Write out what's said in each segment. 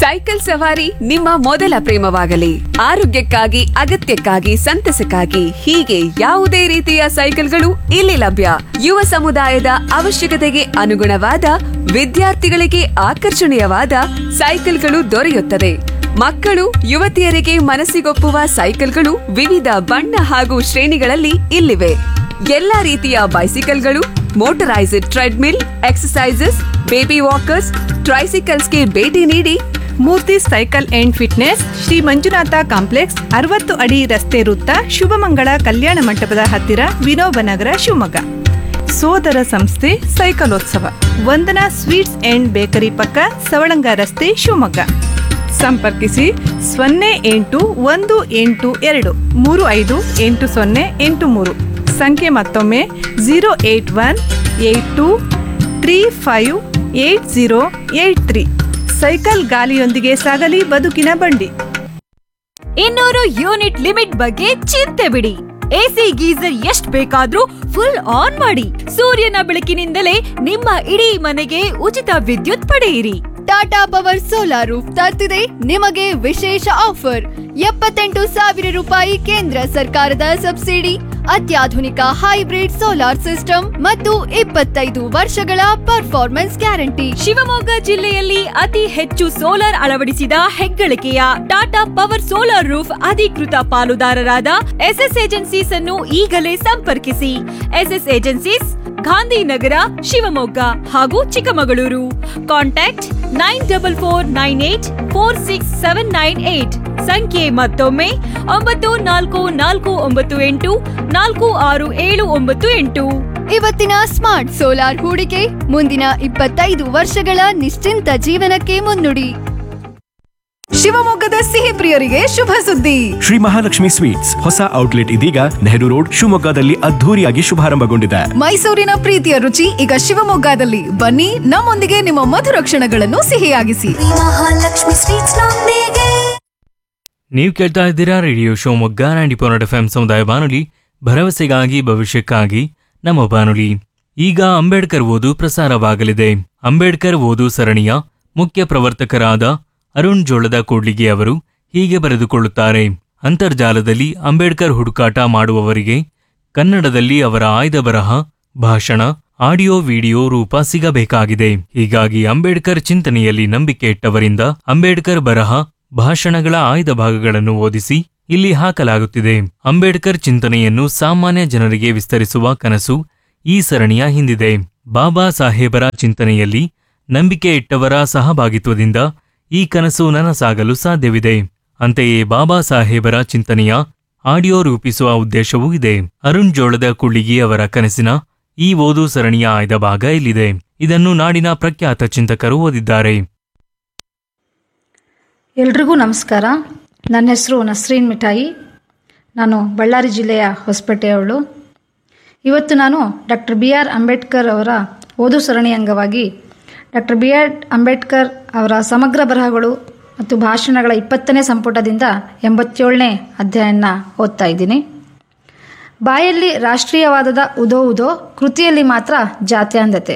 Cycle ಸವಾರಿ ನಿಮ್ಮ ಮೊದಲ ಪ್ರೇಮವಾಗಲಿ ಆರೋಗ್ಯಕ್ಕಾಗಿ ಅಗತ್ಯಕ್ಕಾಗಿ ಸಂತಸಕ್ಕಾಗಿ ಹೀಗೆ ಯಾವುದೇ ರೀತಿಯ ಸೈಕಲ್ಗಳು ಇಲ್ಲಿ ಲಭ್ಯ ಯುವ ಸಮುದಾಯದ ಅವಶ್ಯಕತೆಗೆ ಅನುಗುಣವಾದ ವಿದ್ಯಾರ್ಥಿಗಳಿಗೆ ಆಕರ್ಷಣೀಯವಾದ ಸೈಕಲ್ಗಳು ದೊರೆಯುತ್ತದೆ ಮಕ್ಕಳು ಯುವತಿಯರಿಗೆ ಮನಸ್ಸಿಗೊಪ್ಪುವ ಸೈಕಲ್ಗಳು ವಿವಿಧ ಬಣ್ಣ ಹಾಗೂ ಶ್ರೇಣಿಗಳಲ್ಲಿ ಇಲ್ಲಿವೆ ಎಲ್ಲಾ ರೀತಿಯ ಬೈಸಿಕಲ್ಗಳು motorised treadmill exercises baby walkers ಟ್ರೈಸಿಕಲ್ಸ್ಗೆ ಭೇಟಿ ನೀಡಿ Murthy cycle and fitness Shri Manjunatha complex ಅರವತ್ತು ಅಡಿ ರಸ್ತೆ ವೃತ್ತ ಶುಭಮಂಗಳ ಕಲ್ಯಾಣ ಮಂಟಪದ ಹತ್ತಿರ ವಿನೋಬ ನಗರ ಶಿವಮೊಗ್ಗ ಸೋದರ ಸಂಸ್ಥೆ ಸೈಕಲೋತ್ಸವ ವಂದನಾ ಸ್ವೀಟ್ಸ್ ಅಂಡ್ ಬೇಕರಿ ಪಕ್ಕ ಸವಳಂಗ ರಸ್ತೆ ಶಿವಮೊಗ್ಗ ಸಂಪರ್ಕಿಸಿ ಸೊನ್ನೆ ಎಂಟು ಒಂದು ಎಂಟು ಎರಡು ಮೂರು ಐದು ಎಂಟು ಸೊನ್ನೆ ಎಂಟು ಮೂರು ಸಂಖ್ಯೆ ಮತ್ತೊಮ್ಮೆ zero eight one eight two three five eight zero eight three cycle ಗಾಲಿಯೊಂದಿಗೆ ಸಾಗಲಿ ಬದುಕಿನ ಬಂಡಿ ಇನ್ನೂರು ಯೂನಿಟ್ ಲಿಮಿಟ್ ಬಗ್ಗೆ ಚಿಂತೆ ಬಿಡಿ ಎಸಿ ಗೀಸರ್ ಎಷ್ಟ್ ಬೇಕಾದ್ರೂ ಫುಲ್ ಆನ್ ಮಾಡಿ ಸೂರ್ಯನ ಬೆಳಕಿನಿಂದಲೇ ನಿಮ್ಮ ಇಡೀ ಮನೆಗೆ ಉಚಿತ ವಿದ್ಯುತ್ ಪಡೆಯಿರಿ ಟಾಟಾ ಪವರ್ ಸೋಲಾರ್ ರೂಫ್ ತರ್ತಿದೆ ನಿಮಗೆ ವಿಶೇಷ ಆಫರ್ ಎಪ್ಪತ್ತೆಂಟು ಸಾವಿರ ರೂಪಾಯಿ ಕೇಂದ್ರ ಸರ್ಕಾರದ ಸಬ್ಸಿಡಿ ಅತ್ಯಾಧುನಿಕ ಹೈಬ್ರಿಡ್ ಸೋಲಾರ್ ಸಿಸ್ಟಮ್ ಮತ್ತು ಇಪ್ಪತ್ತೈದು ವರ್ಷಗಳ ಪರ್ಫಾರ್ಮೆನ್ಸ್ ಗ್ಯಾರಂಟಿ ಶಿವಮೊಗ್ಗ ಜಿಲ್ಲೆಯಲ್ಲಿ ಅತಿ ಹೆಚ್ಚು ಸೋಲಾರ್ ಅಳವಡಿಸಿದ ಹೆಗ್ಗಳಿಕೆಯ ಟಾಟಾ ಪವರ್ ಸೋಲಾರ್ ರೂಫ್ ಅಧಿಕೃತ ಪಾಲುದಾರರಾದ ಎಸ್ಎಸ್ ಏಜೆನ್ಸೀಸ್ ಅನ್ನು ಈಗಲೇ ಸಂಪರ್ಕಿಸಿ ಎಸ್ಎಸ್ ಏಜೆನ್ಸೀಸ್ ಗಾಂಧಿನಗರ ಶಿವಮೊಗ್ಗ ಹಾಗೂ Chikkamagaluru contact nine double four nine eight four six seven nine eight ಸಂಖ್ಯೆ ಮತ್ತೊಮ್ಮೆ ಒಂಬತ್ತು ನಾಲ್ಕು ನಾಲ್ಕು ಒಂಬತ್ತು ಎಂಟು ನಾಲ್ಕು ಆರು ಏಳು ಒಂಬತ್ತು ಎಂಟು ಇವತ್ತಿನ ಸ್ಮಾರ್ಟ್ ಸೋಲಾರ್ ಹೂಡಿಕೆ ಮುಂದಿನ ಇಪ್ಪತ್ತೈದು ವರ್ಷಗಳ ನಿಶ್ಚಿಂತ ಜೀವನಕ್ಕೆ ಮುನ್ನುಡಿ ಶಿವಮೊಗ್ಗದ ಸಿಹಿ ಪ್ರಿಯರಿಗೆ ಶುಭ ಸುದ್ದಿ ಶ್ರೀ ಮಹಾಲಕ್ಷ್ಮಿ ಸ್ವೀಟ್ಸ್ ಹೊಸ ಔಟ್ಲೆಟ್ ಇದೀಗ ನೆಹರು ರೋಡ್ ಶಿವಮೊಗ್ಗದಲ್ಲಿ ಅದ್ಧೂರಿಯಾಗಿ ಶುಭಾರಂಭಗೊಂಡಿದೆ ಮೈಸೂರಿನ ಪ್ರೀತಿಯ ರುಚಿ ಈಗ ಶಿವಮೊಗ್ಗದಲ್ಲಿ ಬನ್ನಿ ನಮ್ಮೊಂದಿಗೆ ನಿಮ್ಮ ಮಧುರ ಕ್ಷಣಗಳನ್ನು ಸಿಹಿಯಾಗಿಸಿ ಮಹಾಲಕ್ಷ್ಮಿ ಸ್ವೀಟ್ಸ್ ನೊಂದಿಗೆ ನೀವು ಕೇಳ್ತಾ ಇದ್ದೀರಾ radio Shivamogga ninety point F M ಸಮುದಾಯ ಬಾನುಲಿ ಭರವಸೆಗಾಗಿ ಭವಿಷ್ಯಕ್ಕಾಗಿ ನಮ್ಮ ಬಾನುಲಿ ಈಗ ಅಂಬೇಡ್ಕರ್ ಓದು ಪ್ರಸಾರವಾಗಲಿದೆ ಅಂಬೇಡ್ಕರ್ ಓದು ಸರಣಿಯ ಮುಖ್ಯ ಪ್ರವರ್ತಕರಾದ ಅರುಣ್ ಜೋಳದ ಕೂಡ್ಲಿಗೆ ಅವರು ಹೀಗೆ ಬರೆದುಕೊಳ್ಳುತ್ತಾರೆ ಅಂತರ್ಜಾಲದಲ್ಲಿ ಅಂಬೇಡ್ಕರ್ ಹುಡುಕಾಟ ಮಾಡುವವರಿಗೆ ಕನ್ನಡದಲ್ಲಿ ಅವರ ಆಯ್ದ ಬರಹ ಭಾಷಣ ಆಡಿಯೋ ವಿಡಿಯೋ ರೂಪ ಸಿಗಬೇಕಾಗಿದೆ ಹೀಗಾಗಿ ಅಂಬೇಡ್ಕರ್ ಚಿಂತನೆಯಲ್ಲಿ ನಂಬಿಕೆ ಇಟ್ಟವರಿಂದ ಅಂಬೇಡ್ಕರ್ ಬರಹ ಭಾಷಣಗಳ ಆಯ್ದ ಭಾಗಗಳನ್ನು ಓದಿಸಿ ಇಲ್ಲಿ ಹಾಕಲಾಗುತ್ತಿದೆ ಅಂಬೇಡ್ಕರ್ ಚಿಂತನೆಯನ್ನು ಸಾಮಾನ್ಯ ಜನರಿಗೆ ವಿಸ್ತರಿಸುವ ಕನಸು ಈ ಸರಣಿಯ ಹಿಂದಿದೆ ಬಾಬಾ ಸಾಹೇಬರ ಚಿಂತನೆಯಲ್ಲಿ ನಂಬಿಕೆ ಇಟ್ಟವರ ಸಹಭಾಗಿತ್ವದಿಂದ ಈ ಕನಸು ನನಸಾಗಲು ಸಾಧ್ಯವಿದೆ ಅಂತೆಯೇ ಬಾಬಾ ಸಾಹೇಬರ ಚಿಂತನೆಯ ಆಡಿಯೋ ರೂಪಿಸುವ ಉದ್ದೇಶವೂ ಇದೆ ಅರುಣ್ ಜೋಳದ ಕುಳ್ಳಿಗಿ ಅವರ ಕನಸಿನ ಈ ಓದು ಸರಣಿಯ ಆಯ್ದ ಭಾಗ ಇಲ್ಲಿದೆ ಇದನ್ನು ನಾಡಿನ ಪ್ರಖ್ಯಾತ ಚಿಂತಕರು ಓದಿದ್ದಾರೆ ಎಲ್ರಿಗೂ ನಮಸ್ಕಾರ ನನ್ನ ಹೆಸರು ನಸ್ರೀನ್ ಮಿಠಾಯಿ ನಾನು ಬಳ್ಳಾರಿ ಜಿಲ್ಲೆಯ ಹೊಸಪೇಟೆಯವಳು ಇವತ್ತು ನಾನು ಡಾಕ್ಟರ್ ಬಿ ಆರ್ ಅಂಬೇಡ್ಕರ್ ಅವರ ಓದು ಸರಣಿ ಅಂಗವಾಗಿ ಡಾಕ್ಟರ್ ಬಿ ಆರ್ ಅಂಬೇಡ್ಕರ್ ಅವರ ಸಮಗ್ರ ಬರಹಗಳು ಮತ್ತು ಭಾಷಣಗಳ ಇಪ್ಪತ್ತನೇ ಸಂಪುಟದಿಂದ ಎಂಬತ್ತೇಳನೇ ಅಧ್ಯಾಯನ ಓದ್ತಾ ಇದ್ದೀನಿ ಬಾಯಲ್ಲಿ ರಾಷ್ಟ್ರೀಯವಾದದ ಉದೋ ಉದೋ ಕೃತಿಯಲ್ಲಿ ಮಾತ್ರ ಜಾತ್ಯಾಂಧತೆ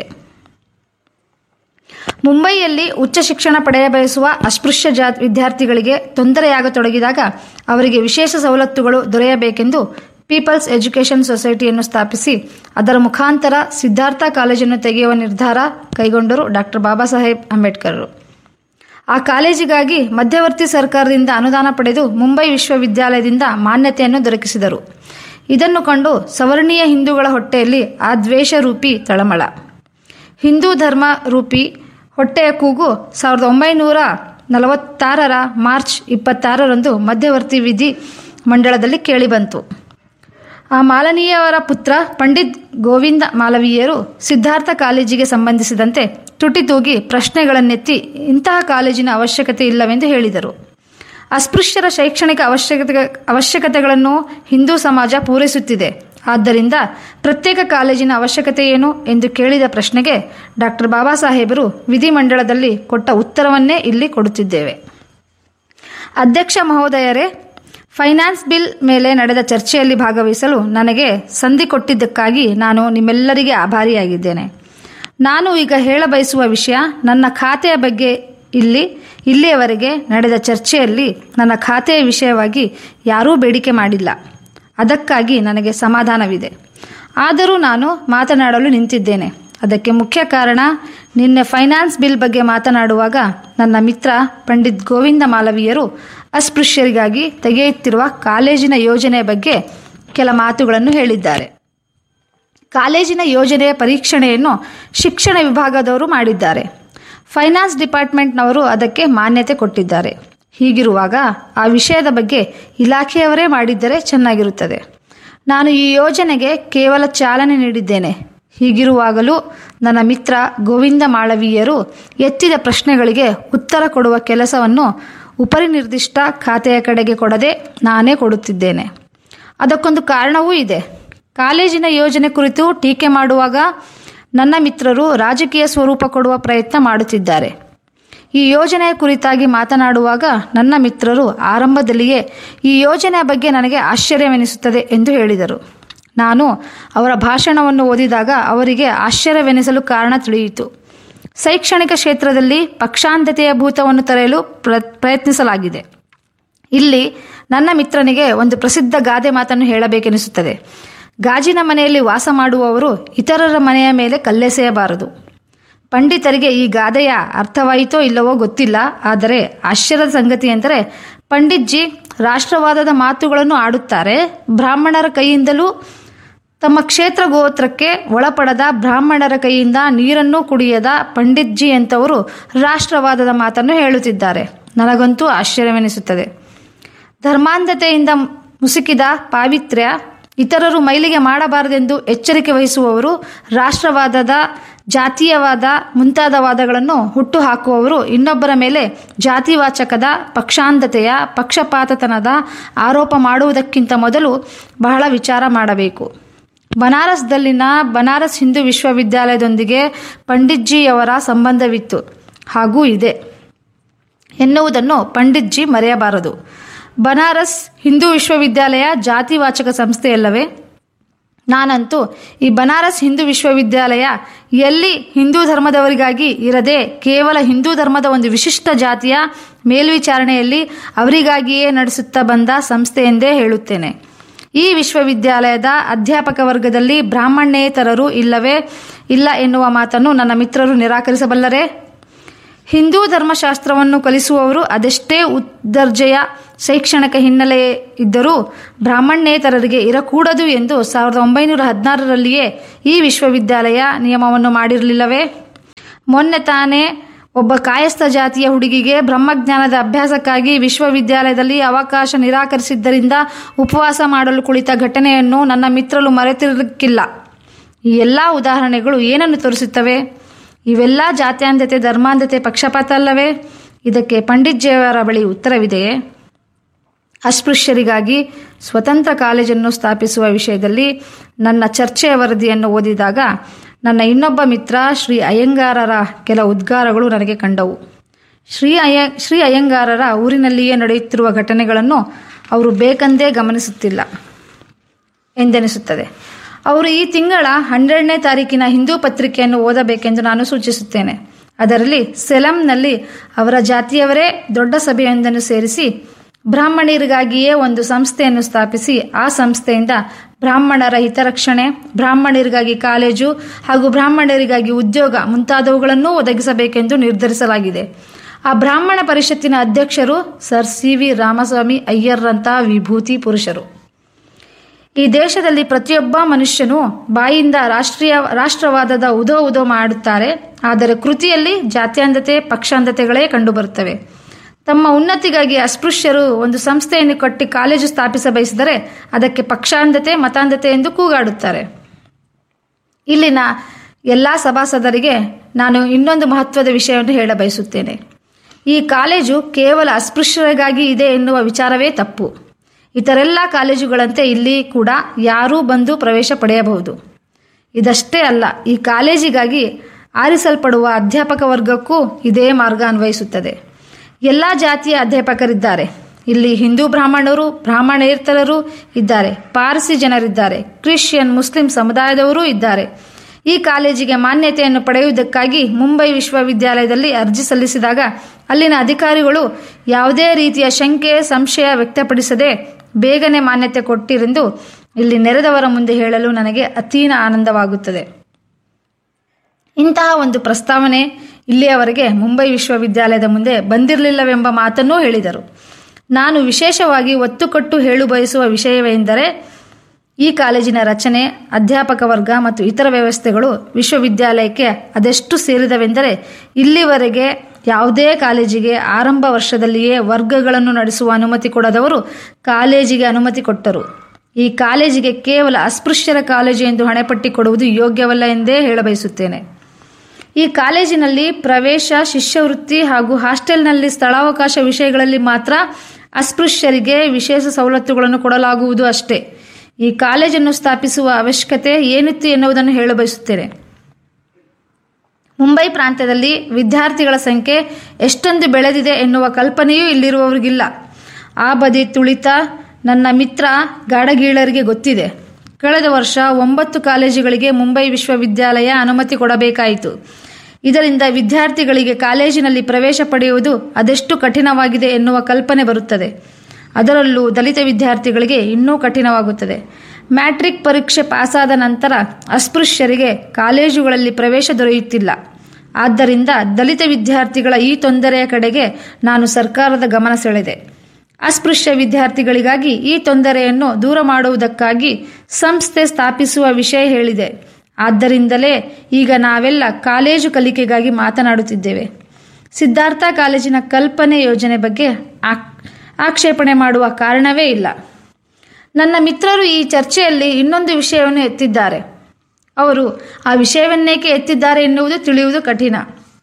ಮುಂಬೈಯಲ್ಲಿ ಉಚ್ಚ ಶಿಕ್ಷಣ ಪಡೆಯಬಯಸುವ ಅಸ್ಪೃಶ್ಯ ಜಾ ವಿದ್ಯಾರ್ಥಿಗಳಿಗೆ ತೊಂದರೆಯಾಗತೊಡಗಿದಾಗ ಅವರಿಗೆ ವಿಶೇಷ ಸವಲತ್ತುಗಳು ದೊರೆಯಬೇಕೆಂದು ಪೀಪಲ್ಸ್ ಎಜುಕೇಷನ್ ಸೊಸೈಟಿಯನ್ನು ಸ್ಥಾಪಿಸಿ ಅದರ ಮುಖಾಂತರ ಸಿದ್ಧಾರ್ಥ ಕಾಲೇಜನ್ನು ತೆಗೆಯುವ ನಿರ್ಧಾರ ಕೈಗೊಂಡರು ಡಾಕ್ಟರ್ ಬಾಬಾ ಸಾಹೇಬ್ ಅಂಬೇಡ್ಕರರು ಆ ಕಾಲೇಜಿಗಾಗಿ ಮಧ್ಯವರ್ತಿ ಸರ್ಕಾರದಿಂದ ಅನುದಾನ ಪಡೆದು ಮುಂಬೈ ವಿಶ್ವವಿದ್ಯಾಲಯದಿಂದ ಮಾನ್ಯತೆಯನ್ನು ದೊರಕಿಸಿದರು ಇದನ್ನು ಕಂಡು ಸವರ್ಣೀಯ ಹಿಂದೂಗಳ ಹೊಟ್ಟೆಯಲ್ಲಿ ಆ ದ್ವೇಷ ರೂಪಿ ತಳಮಳ ಹಿಂದೂ ಧರ್ಮ ರೂಪಿ ಹೊಟ್ಟೆಯ ಕೂಗು ಸಾವಿರದ ಒಂಬೈನೂರ ನಲವತ್ತಾರರ ಮಾರ್ಚ್ ಇಪ್ಪತ್ತಾರರಂದು ಮಧ್ಯವರ್ತಿ ವಿಧಿ ಮಂಡಳದಲ್ಲಿ ಕೇಳಿಬಂತು ಆ ಮಾಲನೀಯವರ ಪುತ್ರ ಪಂಡಿತ್ ಗೋವಿಂದ ಮಾಲವೀಯರು ಸಿದ್ಧಾರ್ಥ ಕಾಲೇಜಿಗೆ ಸಂಬಂಧಿಸಿದಂತೆ ತುಟಿ ತೂಗಿ ಪ್ರಶ್ನೆಗಳನ್ನೆತ್ತಿ ಇಂತಹ ಕಾಲೇಜಿನ ಅವಶ್ಯಕತೆ ಇಲ್ಲವೆಂದು ಹೇಳಿದರು ಅಸ್ಪೃಶ್ಯರ ಶೈಕ್ಷಣಿಕ ಅವಶ್ಯಕತೆ ಅವಶ್ಯಕತೆಗಳನ್ನು ಹಿಂದೂ ಸಮಾಜ ಪೂರೈಸುತ್ತಿದೆ ಆದ್ದರಿಂದ ಪ್ರತ್ಯೇಕ ಕಾಲೇಜಿನ ಅವಶ್ಯಕತೆ ಏನು ಎಂದು ಕೇಳಿದ ಪ್ರಶ್ನೆಗೆ ಡಾಕ್ಟರ್ ಬಾಬಾ ಸಾಹೇಬರು ವಿಧಿಮಂಡಲದಲ್ಲಿ ಕೊಟ್ಟ ಉತ್ತರವನ್ನೇ ಇಲ್ಲಿ ಕೊಡುತ್ತಿದ್ದೇವೆ ಅಧ್ಯಕ್ಷ ಮಹೋದಯರೇ ಫೈನಾನ್ಸ್ ಬಿಲ್ ಮೇಲೆ ನಡೆದ ಚರ್ಚೆಯಲ್ಲಿ ಭಾಗವಹಿಸಲು ನನಗೆ ಸಂಧಿ ಕೊಟ್ಟಿದ್ದಕ್ಕಾಗಿ ನಾನು ನಿಮ್ಮೆಲ್ಲರಿಗೆ ಆಭಾರಿಯಾಗಿದ್ದೇನೆ ನಾನು ಈಗ ಹೇಳಬಯಸುವ ವಿಷಯ ನನ್ನ ಖಾತೆಯ ಬಗ್ಗೆ ಇಲ್ಲಿ ಇಲ್ಲಿಯವರೆಗೆ ನಡೆದ ಚರ್ಚೆಯಲ್ಲಿ ನನ್ನ ಖಾತೆಯ ವಿಷಯವಾಗಿ ಯಾರೂ ಬೇಡಿಕೆ ಮಾಡಿಲ್ಲ ಅದಕ್ಕಾಗಿ ನನಗೆ ಸಮಾಧಾನವಿದೆ ಆದರೂ ನಾನು ಮಾತನಾಡಲು ನಿಂತಿದ್ದೇನೆ ಅದಕ್ಕೆ ಮುಖ್ಯ ಕಾರಣ ನಿನ್ನೆ ಫೈನಾನ್ಸ್ ಬಿಲ್ ಬಗ್ಗೆ ಮಾತನಾಡುವಾಗ ನನ್ನ ಮಿತ್ರ ಪಂಡಿತ್ ಗೋವಿಂದ ಮಾಲವೀಯರು ಅಸ್ಪೃಶ್ಯರಿಗಾಗಿ ತೆಗೆಯುತ್ತಿರುವ ಕಾಲೇಜಿನ ಯೋಜನೆಯ ಬಗ್ಗೆ ಕೆಲ ಮಾತುಗಳನ್ನು ಹೇಳಿದ್ದಾರೆ ಕಾಲೇಜಿನ ಯೋಜನೆಯ ಪರೀಕ್ಷಣೆಯನ್ನು ಶಿಕ್ಷಣ ವಿಭಾಗದವರು ಮಾಡಿದ್ದಾರೆ ಫೈನಾನ್ಸ್ ಡಿಪಾರ್ಟ್ಮೆಂಟ್ನವರು ಅದಕ್ಕೆ ಮಾನ್ಯತೆ ಕೊಟ್ಟಿದ್ದಾರೆ ಹೀಗಿರುವಾಗ ಆ ವಿಷಯದ ಬಗ್ಗೆ ಇಲಾಖೆಯವರೇ ಮಾಡಿದ್ದರೆ ಚೆನ್ನಾಗಿರುತ್ತದೆ ನಾನು ಈ ಯೋಜನೆಗೆ ಕೇವಲ ಚಾಲನೆ ನೀಡಿದ್ದೇನೆ ಹೀಗಿರುವಾಗಲೂ ನನ್ನ ಮಿತ್ರ ಗೋವಿಂದ ಮಾಳವೀಯರು ಎತ್ತಿದ ಪ್ರಶ್ನೆಗಳಿಗೆ ಉತ್ತರ ಕೊಡುವ ಕೆಲಸವನ್ನು ಉಪರಿನಿರ್ದಿಷ್ಟ ಖಾತೆಯ ಕಡೆಗೆ ಕೊಡದೆ ನಾನೇ ಕೊಡುತ್ತಿದ್ದೇನೆ ಅದಕ್ಕೊಂದು ಕಾರಣವೂ ಇದೆ ಕಾಲೇಜಿನ ಯೋಜನೆ ಕುರಿತು ಟೀಕೆ ಮಾಡುವಾಗ ನನ್ನ ಮಿತ್ರರು ರಾಜಕೀಯ ಸ್ವರೂಪ ಕೊಡುವ ಪ್ರಯತ್ನ ಮಾಡುತ್ತಿದ್ದಾರೆ ಈ ಯೋಜನೆಯ ಕುರಿತಾಗಿ ಮಾತನಾಡುವಾಗ ನನ್ನ ಮಿತ್ರರು ಆರಂಭದಲ್ಲಿಯೇ ಈ ಯೋಜನೆಯ ಬಗ್ಗೆ ನನಗೆ ಆಶ್ಚರ್ಯವೆನಿಸುತ್ತದೆ ಎಂದು ಹೇಳಿದರು ನಾನು ಅವರ ಭಾಷಣವನ್ನು ಓದಿದಾಗ ಅವರಿಗೆ ಆಶ್ಚರ್ಯವೆನಿಸಲು ಕಾರಣ ತಿಳಿಯಿತು ಶೈಕ್ಷಣಿಕ ಕ್ಷೇತ್ರದಲ್ಲಿ ಪಕ್ಷಾಂಧತೆಯ ಭೂತವನ್ನು ತರೆಯಲು ಪ್ರ ಪ್ರಯತ್ನಿಸಲಾಗಿದೆ ಇಲ್ಲಿ ನನ್ನ ಮಿತ್ರನಿಗೆ ಒಂದು ಪ್ರಸಿದ್ಧ ಗಾದೆ ಮಾತನ್ನು ಹೇಳಬೇಕೆನಿಸುತ್ತದೆ ಗಾಜಿನ ಮನೆಯಲ್ಲಿ ವಾಸ ಮಾಡುವವರು ಇತರರ ಮನೆಯ ಮೇಲೆ ಕಲ್ಲೆಸೆಯಬಾರದು ಪಂಡಿತರಿಗೆ ಈ ಗಾದೆಯ ಅರ್ಥವಾಯಿತೋ ಇಲ್ಲವೋ ಗೊತ್ತಿಲ್ಲ ಆದರೆ ಆಶ್ಚರ್ಯದ ಸಂಗತಿ ಎಂದರೆ ಪಂಡಿತ್ಜಿ ರಾಷ್ಟ್ರವಾದದ ಮಾತುಗಳನ್ನು ಆಡುತ್ತಾರೆ ಬ್ರಾಹ್ಮಣರ ಕೈಯಿಂದಲೂ ತಮ್ಮ ಕ್ಷೇತ್ರ ಗೋತ್ರಕ್ಕೆ ಒಳಪಡದ ಬ್ರಾಹ್ಮಣರ ಕೈಯಿಂದ ನೀರನ್ನು ಕುಡಿಯದ ಪಂಡಿತ್ಜಿ ಎಂಥವರು ರಾಷ್ಟ್ರವಾದದ ಮಾತನ್ನು ಹೇಳುತ್ತಿದ್ದಾರೆ ನನಗಂತೂ ಆಶ್ಚರ್ಯವೆನಿಸುತ್ತದೆ ಧರ್ಮಾಂಧತೆಯಿಂದ ಮುಸುಕಿದ ಪಾವಿತ್ರ್ಯ ಇತರರು ಮೈಲಿಗೆ ಮಾಡಬಾರದೆಂದು ಎಚ್ಚರಿಕೆ ವಹಿಸುವವರು ರಾಷ್ಟ್ರವಾದದ ಜಾತೀಯವಾದ ಮುಂತಾದ ವಾದಗಳನ್ನು ಹುಟ್ಟು ಹಾಕುವವರು ಇನ್ನೊಬ್ಬರ ಮೇಲೆ ಜಾತಿವಾಚಕದ ಪಕ್ಷಾಂಧತೆಯ ಪಕ್ಷಪಾತತನದ ಆರೋಪ ಮಾಡುವುದಕ್ಕಿಂತ ಮೊದಲು ಬಹಳ ವಿಚಾರ ಮಾಡಬೇಕು ಬನಾರಸ್ದಲ್ಲಿನ ಬನಾರಸ್ ಹಿಂದೂ ವಿಶ್ವವಿದ್ಯಾಲಯದೊಂದಿಗೆ ಪಂಡಿತ್ಜಿಯವರ ಸಂಬಂಧವಿತ್ತು ಹಾಗೂ ಇದೆ ಎನ್ನುವುದನ್ನು ಪಂಡಿತ್ಜಿ ಮರೆಯಬಾರದು ಬನಾರಸ್ ಹಿಂದೂ ವಿಶ್ವವಿದ್ಯಾಲಯ ಜಾತಿವಾಚಕ ಸಂಸ್ಥೆಯಲ್ಲವೇ ನಾನಂತೂ ಈ ಬನಾರಸ್ ಹಿಂದೂ ವಿಶ್ವವಿದ್ಯಾಲಯ ಎಲ್ಲಿ ಹಿಂದೂ ಧರ್ಮದವರಿಗಾಗಿ ಇರದೆ ಕೇವಲ ಹಿಂದೂ ಧರ್ಮದ ಒಂದು ವಿಶಿಷ್ಟ ಜಾತಿಯ ಮೇಲ್ವಿಚಾರಣೆಯಲ್ಲಿ ಅವರಿಗಾಗಿಯೇ ನಡೆಸುತ್ತಾ ಬಂದ ಸಂಸ್ಥೆ ಎಂದೇ ಹೇಳುತ್ತೇನೆ ಈ ವಿಶ್ವವಿದ್ಯಾಲಯದ ಅಧ್ಯಾಪಕ ವರ್ಗದಲ್ಲಿ ಬ್ರಾಹ್ಮಣೇತರರು ಇಲ್ಲವೇ ಇಲ್ಲ ಎನ್ನುವ ಮಾತನ್ನು ನನ್ನ ಮಿತ್ರರು ನಿರಾಕರಿಸಬಲ್ಲರೇ ಹಿಂದೂ ಧರ್ಮಶಾಸ್ತ್ರವನ್ನು ಕಲಿಸುವವರು ಅದೆಷ್ಟೇ ಉದ್ದರ್ಜೆಯ ಶೈಕ್ಷಣಿಕ ಹಿನ್ನೆಲೆ ಇದ್ದರೂ ಬ್ರಾಹ್ಮಣೇತರರಿಗೆ ಇರಕೂಡದು ಎಂದು ಸಾವಿರದ ಒಂಬೈನೂರ ಹದಿನಾರರಲ್ಲಿಯೇ ಈ ವಿಶ್ವವಿದ್ಯಾಲಯ ನಿಯಮವನ್ನು ಮಾಡಿರಲಿಲ್ಲವೇ ಮೊನ್ನೆ ತಾನೇ ಒಬ್ಬ ಕಾಯಸ್ಥ ಜಾತಿಯ ಹುಡುಗಿಗೆ ಬ್ರಹ್ಮಜ್ಞಾನದ ಅಭ್ಯಾಸಕ್ಕಾಗಿ ವಿಶ್ವವಿದ್ಯಾಲಯದಲ್ಲಿ ಅವಕಾಶ ನಿರಾಕರಿಸಿದ್ದರಿಂದ ಉಪವಾಸ ಮಾಡಲು ಕುಳಿತ ಘಟನೆಯನ್ನು ನನ್ನ ಮಿತ್ರರು ಮರೆತಿರಲಿಕ್ಕಿಲ್ಲ ಈ ಎಲ್ಲ ಉದಾಹರಣೆಗಳು ಏನನ್ನು ತೋರಿಸುತ್ತವೆ ಇವೆಲ್ಲ ಜಾತ್ಯಾಂಧತೆ ಧರ್ಮಾಂಧತೆ ಪಕ್ಷಪಾತ ಅಲ್ಲವೇ ಇದಕ್ಕೆ ಪಂಡಿತ್ಜಿಯವರ ಬಳಿ ಉತ್ತರವಿದೆಯೇ ಅಸ್ಪೃಶ್ಯರಿಗಾಗಿ ಸ್ವತಂತ್ರ ಕಾಲೇಜನ್ನು ಸ್ಥಾಪಿಸುವ ವಿಷಯದಲ್ಲಿ ನನ್ನ ಚರ್ಚೆಯ ವರದಿಯನ್ನು ಓದಿದಾಗ ನನ್ನ ಇನ್ನೊಬ್ಬ ಮಿತ್ರ ಶ್ರೀ ಅಯ್ಯಂಗಾರರ ಕೆಲ ಉದ್ಗಾರಗಳು ನನಗೆ ಕಂಡವು ಶ್ರೀ ಅಯ್ಯ ಶ್ರೀ ಅಯ್ಯಂಗಾರರ ಊರಿನಲ್ಲಿಯೇ ನಡೆಯುತ್ತಿರುವ ಘಟನೆಗಳನ್ನು ಅವರು ಬೇಕಂದೇ ಗಮನಿಸುತ್ತಿಲ್ಲ ಎಂದೆನಿಸುತ್ತದೆ ಅವರು ಈ ತಿಂಗಳ ಹನ್ನೆರಡನೇ ತಾರೀಕಿನ ಹಿಂದೂ ಪತ್ರಿಕೆಯನ್ನು ಓದಬೇಕೆಂದು ನಾನು ಸೂಚಿಸುತ್ತೇನೆ ಅದರಲ್ಲಿ ಸೆಲಂನಲ್ಲಿ ಅವರ ಜಾತಿಯವರೇ ದೊಡ್ಡ ಸಭೆಯೊಂದನ್ನು ಸೇರಿಸಿ ಬ್ರಾಹ್ಮಣರಿಗಾಗಿಯೇ ಒಂದು ಸಂಸ್ಥೆಯನ್ನು ಸ್ಥಾಪಿಸಿ ಆ ಸಂಸ್ಥೆಯಿಂದ ಬ್ರಾಹ್ಮಣರ ಹಿತರಕ್ಷಣೆ ಬ್ರಾಹ್ಮಣರಿಗಾಗಿ ಕಾಲೇಜು ಹಾಗೂ ಬ್ರಾಹ್ಮಣರಿಗಾಗಿ ಉದ್ಯೋಗ ಮುಂತಾದವುಗಳನ್ನೂ ಒದಗಿಸಬೇಕೆಂದು ನಿರ್ಧರಿಸಲಾಗಿದೆ ಆ ಬ್ರಾಹ್ಮಣ ಪರಿಷತ್ತಿನ ಅಧ್ಯಕ್ಷರು ಸರ್ ಸಿ ವಿ ರಾಮಸ್ವಾಮಿ ಅಯ್ಯರ್ರಂತಹ ವಿಭೂತಿ ಪುರುಷರು ಈ ದೇಶದಲ್ಲಿ ಪ್ರತಿಯೊಬ್ಬ ಮನುಷ್ಯನು ಬಾಯಿಂದ ರಾಷ್ಟ್ರೀಯ ರಾಷ್ಟ್ರವಾದದ ಉದೋ ಉದೋ ಮಾಡುತ್ತಾರೆ ಆದರೆ ಕೃತಿಯಲ್ಲಿ ಜಾತ್ಯಾಂಧತೆ ಪಕ್ಷಾಂಧತೆಗಳೇ ಕಂಡುಬರುತ್ತವೆ ತಮ್ಮ ಉನ್ನತಿಗಾಗಿ ಅಸ್ಪೃಶ್ಯರು ಒಂದು ಸಂಸ್ಥೆಯನ್ನು ಕಟ್ಟಿ ಕಾಲೇಜು ಸ್ಥಾಪಿಸ ಬಯಸಿದರೆ ಅದಕ್ಕೆ ಪಕ್ಷಾಂಧತೆ ಮತಾಂಧತೆ ಎಂದು ಕೂಗಾಡುತ್ತಾರೆ ಇಲ್ಲಿನ ಎಲ್ಲ ಸಭಾಸದರಿಗೆ ನಾನು ಇನ್ನೊಂದು ಮಹತ್ವದ ವಿಷಯವನ್ನು ಹೇಳ ಬಯಸುತ್ತೇನೆ ಈ ಕಾಲೇಜು ಕೇವಲ ಅಸ್ಪೃಶ್ಯರಿಗಾಗಿ ಇದೆ ಎನ್ನುವ ವಿಚಾರವೇ ತಪ್ಪು ಇತರೆಲ್ಲ ಕಾಲೇಜುಗಳಂತೆ ಇಲ್ಲಿ ಕೂಡ ಯಾರೂ ಬಂದು ಪ್ರವೇಶ ಪಡೆಯಬಹುದು ಇದಷ್ಟೇ ಅಲ್ಲ ಈ ಕಾಲೇಜಿಗಾಗಿ ಆರಿಸಲ್ಪಡುವ ಅಧ್ಯಾಪಕ ವರ್ಗಕ್ಕೂ ಇದೇ ಮಾರ್ಗ ಅನ್ವಯಿಸುತ್ತದೆ ಎಲ್ಲ ಜಾತಿಯ ಅಧ್ಯಾಪಕರಿದ್ದಾರೆ ಇಲ್ಲಿ ಹಿಂದೂ ಬ್ರಾಹ್ಮಣರು ಬ್ರಾಹ್ಮಣೇತರರು ಇದ್ದಾರೆ ಪಾರ್ಸಿ ಜನರಿದ್ದಾರೆ ಕ್ರಿಶ್ಚಿಯನ್ ಮುಸ್ಲಿಂ ಸಮುದಾಯದವರೂ ಇದ್ದಾರೆ ಈ ಕಾಲೇಜಿಗೆ ಮಾನ್ಯತೆಯನ್ನು ಪಡೆಯುವುದಕ್ಕಾಗಿ ಮುಂಬೈ ವಿಶ್ವವಿದ್ಯಾಲಯದಲ್ಲಿ ಅರ್ಜಿ ಸಲ್ಲಿಸಿದಾಗ ಅಲ್ಲಿನ ಅಧಿಕಾರಿಗಳು ಯಾವುದೇ ರೀತಿಯ ಶಂಕೆ ಸಂಶಯ ವ್ಯಕ್ತಪಡಿಸದೆ ಬೇಗನೆ ಮಾನ್ಯತೆ ಕೊಟ್ಟಿರೆಂದು ಇಲ್ಲಿ ನೆರೆದವರ ಮುಂದೆ ಹೇಳಲು ನನಗೆ ಅತೀನ ಆನಂದವಾಗುತ್ತದೆ ಇಂತಹ ಒಂದು ಪ್ರಸ್ತಾವನೆ ಇಲ್ಲಿಯವರೆಗೆ ಮುಂಬೈ ವಿಶ್ವವಿದ್ಯಾಲಯದ ಮುಂದೆ ಬಂದಿರಲಿಲ್ಲವೆಂಬ ಮಾತನ್ನೂ ಹೇಳಿದರು ನಾನು ವಿಶೇಷವಾಗಿ ಒತ್ತು ಕೊಟ್ಟು ಹೇಳು ಬಯಸುವ ವಿಷಯವೆಂದರೆ ಈ ಕಾಲೇಜಿನ ರಚನೆ ಅಧ್ಯಾಪಕ ವರ್ಗ ಮತ್ತು ಇತರ ವ್ಯವಸ್ಥೆಗಳು ವಿಶ್ವವಿದ್ಯಾಲಯಕ್ಕೆ ಅದೆಷ್ಟು ಸೇರಿದವೆಂದರೆ ಇಲ್ಲಿವರೆಗೆ ಯಾವುದೇ ಕಾಲೇಜಿಗೆ ಆರಂಭ ವರ್ಷದಲ್ಲಿಯೇ ವರ್ಗಗಳನ್ನು ನಡೆಸುವ ಅನುಮತಿ ಕೊಡದವರು ಕಾಲೇಜಿಗೆ ಅನುಮತಿ ಕೊಟ್ಟರು ಈ ಕಾಲೇಜಿಗೆ ಕೇವಲ ಅಸ್ಪೃಶ್ಯರ ಕಾಲೇಜು ಎಂದು ಹಣೆಪಟ್ಟಿ ಕೊಡುವುದು ಯೋಗ್ಯವಲ್ಲ ಎಂದೇ ಹೇಳಬಯಸುತ್ತೇನೆ ಈ ಕಾಲೇಜಿನಲ್ಲಿ ಪ್ರವೇಶ ಶಿಷ್ಯವೃತ್ತಿ ಹಾಗೂ ಹಾಸ್ಟೆಲ್ನಲ್ಲಿ ಸ್ಥಳಾವಕಾಶ ವಿಷಯಗಳಲ್ಲಿ ಮಾತ್ರ ಅಸ್ಪೃಶ್ಯರಿಗೆ ವಿಶೇಷ ಸವಲತ್ತುಗಳನ್ನು ಕೊಡಲಾಗುವುದು ಅಷ್ಟೇ ಈ ಕಾಲೇಜನ್ನು ಸ್ಥಾಪಿಸುವ ಅವಶ್ಯಕತೆ ಏನಿತ್ತು ಎನ್ನುವುದನ್ನು ಹೇಳಬಯಸುತ್ತೇನೆ ಮುಂಬೈ ಪ್ರಾಂತ್ಯದಲ್ಲಿ ವಿದ್ಯಾರ್ಥಿಗಳ ಸಂಖ್ಯೆ ಎಷ್ಟೊಂದು ಬೆಳೆದಿದೆ ಎನ್ನುವ ಕಲ್ಪನೆಯೂ ಇಲ್ಲಿರುವವರಿಗಿಲ್ಲ ಆ ಬದಿ ತುಳಿತ ನನ್ನ ಮಿತ್ರ ಗಾಡಗೀಳರಿಗೆ ಗೊತ್ತಿದೆ ಕಳೆದ ವರ್ಷ ಒಂಬತ್ತು ಕಾಲೇಜುಗಳಿಗೆ ಮುಂಬೈ ವಿಶ್ವವಿದ್ಯಾಲಯ ಅನುಮತಿ ಕೊಡಬೇಕಾಯಿತು ಇದರಿಂದ ವಿದ್ಯಾರ್ಥಿಗಳಿಗೆ ಕಾಲೇಜಿನಲ್ಲಿ ಪ್ರವೇಶ ಪಡೆಯುವುದು ಅದೆಷ್ಟು ಕಠಿಣವಾಗಿದೆ ಎನ್ನುವ ಕಲ್ಪನೆ ಬರುತ್ತದೆ ಅದರಲ್ಲೂ ದಲಿತ ವಿದ್ಯಾರ್ಥಿಗಳಿಗೆ ಇನ್ನೂ ಕಠಿಣವಾಗುತ್ತದೆ ಮ್ಯಾಟ್ರಿಕ್ ಪರೀಕ್ಷೆ ಪಾಸಾದ ನಂತರ ಅಸ್ಪೃಶ್ಯರಿಗೆ ಕಾಲೇಜುಗಳಲ್ಲಿ ಪ್ರವೇಶ ದೊರೆಯುತ್ತಿಲ್ಲ ಆದ್ದರಿಂದ ದಲಿತ ವಿದ್ಯಾರ್ಥಿಗಳ ಈ ತೊಂದರೆಯ ಕಡೆಗೆ ನಾನು ಸರ್ಕಾರದ ಗಮನ ಸೆಳೆದೆ ಅಸ್ಪೃಶ್ಯ ವಿದ್ಯಾರ್ಥಿಗಳಿಗಾಗಿ ಈ ತೊಂದರೆಯನ್ನು ದೂರ ಮಾಡುವುದಕ್ಕಾಗಿ ಸಂಸ್ಥೆ ಸ್ಥಾಪಿಸುವ ವಿಷಯ ಹೇಳಿದೆ ಆದ್ದರಿಂದಲೇ ಈಗ ನಾವೆಲ್ಲ ಕಾಲೇಜು ಕಲಿಕೆಗಾಗಿ ಮಾತನಾಡುತ್ತಿದ್ದೇವೆ ಸಿದ್ಧಾರ್ಥ ಕಾಲೇಜಿನ ಕಲ್ಪನೆ ಯೋಜನೆ ಬಗ್ಗೆ ಆಕ್- ಆಕ್ಷೇಪಣೆ ಮಾಡುವ ಕಾರಣವೇ ಇಲ್ಲ ನನ್ನ ಮಿತ್ರರು ಈ ಚರ್ಚೆಯಲ್ಲಿ ಇನ್ನೊಂದು ವಿಷಯವನ್ನು ಎತ್ತಿದ್ದಾರೆ ಅವರು ಆ ವಿಷಯವನ್ನೇಕೆ ಎತ್ತಿದ್ದಾರೆ ಎನ್ನುವುದು ತಿಳಿಯುವುದು ಕಠಿಣ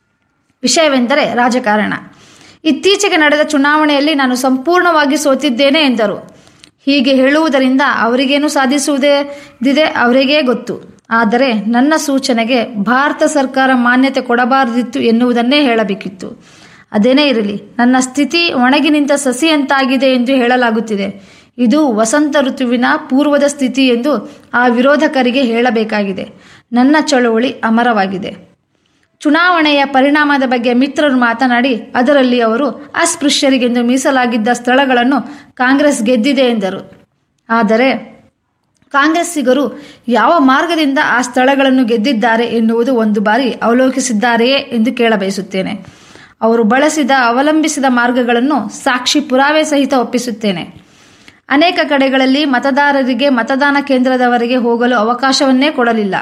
ವಿಷಯವೆಂದರೆ ರಾಜಕಾರಣ ಇತ್ತೀಚೆಗೆ ನಡೆದ ಚುನಾವಣೆಯಲ್ಲಿ ನಾನು ಸಂಪೂರ್ಣವಾಗಿ ಸೋತಿದ್ದೇನೆ ಎಂದರು ಹೀಗೆ ಹೇಳುವುದರಿಂದ ಅವರಿಗೇನು ಸಾಧಿಸುವುದಿದೆ ಅವರಿಗೇ ಗೊತ್ತು ಆದರೆ ನನ್ನ ಸೂಚನೆಗೆ ಭಾರತ ಸರ್ಕಾರ ಮಾನ್ಯತೆ ಕೊಡಬಾರದಿತ್ತು ಎನ್ನುವುದನ್ನೇ ಹೇಳಬೇಕಿತ್ತು ಅದೇನೇ ಇರಲಿ ನನ್ನ ಸ್ಥಿತಿ ಒಣಗಿ ನಿಂತ ಸಸಿಯಂತಾಗಿದೆ ಎಂದು ಹೇಳಲಾಗುತ್ತಿದೆ ಇದು ವಸಂತ ಋತುವಿನ ಪೂರ್ವದ ಸ್ಥಿತಿ ಎಂದು ಆ ವಿರೋಧಕರಿಗೆ ಹೇಳಬೇಕಾಗಿದೆ ನನ್ನ ಚಳುವಳಿ ಅಮರವಾಗಿದೆ ಚುನಾವಣೆಯ ಪರಿಣಾಮದ ಬಗ್ಗೆ ಮಿತ್ರರು ಮಾತನಾಡಿ ಅದರಲ್ಲಿ ಅವರು ಅಸ್ಪೃಶ್ಯರಿಗೆಂದು ಮೀಸಲಾಗಿದ್ದ ಸ್ಥಳಗಳನ್ನು ಕಾಂಗ್ರೆಸ್ ಗೆದ್ದಿದೆ ಎಂದರು ಆದರೆ ಕಾಂಗ್ರೆಸ್ಸಿಗರು ಯಾವ ಮಾರ್ಗದಿಂದ ಆ ಸ್ಥಳಗಳನ್ನು ಗೆದ್ದಿದ್ದಾರೆ ಎನ್ನುವುದು ಒಂದು ಬಾರಿ ಅವಲೋಕಿಸಿದ್ದಾರೆಯೇ ಎಂದು ಕೇಳಬಯಸುತ್ತೇನೆ ಅವರು ಬಳಸಿದ ಅವಲಂಬಿಸಿದ ಮಾರ್ಗಗಳನ್ನು ಸಾಕ್ಷಿ ಪುರಾವೆ ಸಹಿತ ಒಪ್ಪಿಸುತ್ತೇನೆ ಅನೇಕ ಕಡೆಗಳಲ್ಲಿ ಮತದಾರರಿಗೆ ಮತದಾನ ಕೇಂದ್ರದವರೆಗೆ ಹೋಗಲು ಅವಕಾಶವನ್ನೇ ಕೊಡಲಿಲ್ಲ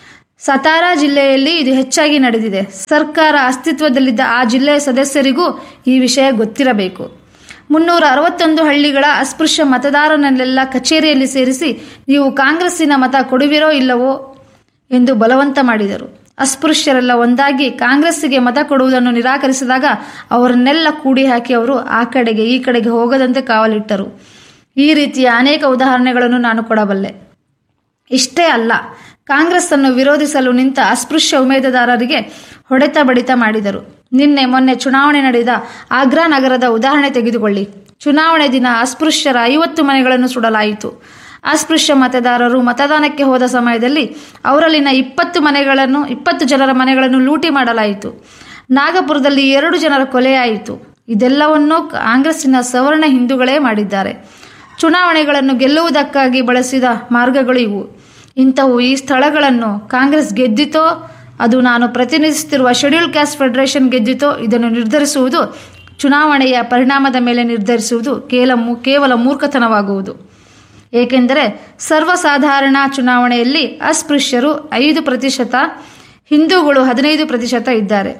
ಸತಾರಾ ಜಿಲ್ಲೆಯಲ್ಲಿ ಇದು ಹೆಚ್ಚಾಗಿ ನಡೆದಿದೆ ಸರ್ಕಾರ ಅಸ್ತಿತ್ವದಲ್ಲಿದ್ದ ಆ ಜಿಲ್ಲೆಯ ಸದಸ್ಯರಿಗೂ ಈ ವಿಷಯ ಗೊತ್ತಿರಬೇಕು ಮುನ್ನೂರ ಅರವತ್ತೊಂದು ಹಳ್ಳಿಗಳ ಅಸ್ಪೃಶ್ಯ ಮತದಾರನನ್ನೆಲ್ಲ ಕಚೇರಿಯಲ್ಲಿ ಸೇರಿಸಿ ನೀವು ಕಾಂಗ್ರೆಸ್ಸಿನ ಮತ ಕೊಡುವಿರೋ ಇಲ್ಲವೋ ಎಂದು ಬಲವಂತ ಮಾಡಿದರು ಅಸ್ಪೃಶ್ಯರೆಲ್ಲ ಒಂದಾಗಿ ಕಾಂಗ್ರೆಸ್ಸಿಗೆ ಮತ ಕೊಡುವುದನ್ನು ನಿರಾಕರಿಸಿದಾಗ ಅವರನ್ನೆಲ್ಲ ಕೂಡಿ ಹಾಕಿ ಅವರು ಆ ಕಡೆಗೆ ಈ ಕಡೆಗೆ ಹೋಗದಂತೆ ಕಾವಲಿಟ್ಟರು ಈ ರೀತಿಯ ಅನೇಕ ಉದಾಹರಣೆಗಳನ್ನು ನಾನು ಕೊಡಬಲ್ಲೆ ಇಷ್ಟೇ ಅಲ್ಲ ಕಾಂಗ್ರೆಸ್ ಅನ್ನು ವಿರೋಧಿಸಲು ನಿಂತ ಅಸ್ಪೃಶ್ಯ ಉಮೇದುದಾರರಿಗೆ ಹೊಡೆತ ಬಡಿತ ಮಾಡಿದರು ನಿನ್ನೆ ಮೊನ್ನೆ ಚುನಾವಣೆ ನಡೆದ ಆಗ್ರಾ ನಗರದ ಉದಾಹರಣೆ ತೆಗೆದುಕೊಳ್ಳಿ ಚುನಾವಣೆ ದಿನ ಅಸ್ಪೃಶ್ಯರ ಐವತ್ತು ಮನೆಗಳನ್ನು ಸುಡಲಾಯಿತು ಅಸ್ಪೃಶ್ಯ ಮತದಾರರು ಮತದಾನಕ್ಕೆ ಹೋದ ಸಮಯದಲ್ಲಿ ಅವರಲ್ಲಿನ ಇಪ್ಪತ್ತು ಮನೆಗಳನ್ನು ಇಪ್ಪತ್ತು ಜನರ ಮನೆಗಳನ್ನು ಲೂಟಿ ಮಾಡಲಾಯಿತು ನಾಗಪುರದಲ್ಲಿ ಎರಡು ಜನರ ಕೊಲೆಯಾಯಿತು ಇದೆಲ್ಲವನ್ನೂ ಕಾಂಗ್ರೆಸ್ಸಿನ ಸವರ್ಣ ಹಿಂದೂಗಳೇ ಮಾಡಿದ್ದಾರೆ ಚುನಾವಣೆಗಳನ್ನು ಗೆಲ್ಲುವುದಕ್ಕಾಗಿ ಬಳಸಿದ ಮಾರ್ಗಗಳು ಇವು ಇಂಥವು ಈ ಸ್ಥಳಗಳನ್ನು ಕಾಂಗ್ರೆಸ್ ಗೆದ್ದಿತೋ ಅದು ನಾನು ಪ್ರತಿನಿಧಿಸುತ್ತಿರುವ ಶೆಡ್ಯೂಲ್ ಕ್ಯಾಸ್ಟ್ ಫೆಡರೇಷನ್ ಗೆದ್ದಿತೋ ಇದನ್ನು ನಿರ್ಧರಿಸುವುದು ಚುನಾವಣೆಯ ಪರಿಣಾಮದ ಮೇಲೆ ನಿರ್ಧರಿಸುವುದು ಕೇವಲ ಮೂ- ಕೇವಲ ಮೂರ್ಖತನವಾಗುವುದು ಏಕೆಂದರೆ ಸರ್ವಸಾಧಾರಣ ಚುನಾವಣೆಯಲ್ಲಿ ಅಸ್ಪೃಶ್ಯರು ಐದು ಪ್ರತಿಶತ ಹಿಂದೂಗಳು ಹದಿನೈದು ಪ್ರತಿಶತ ಇದ್ದಾರೆ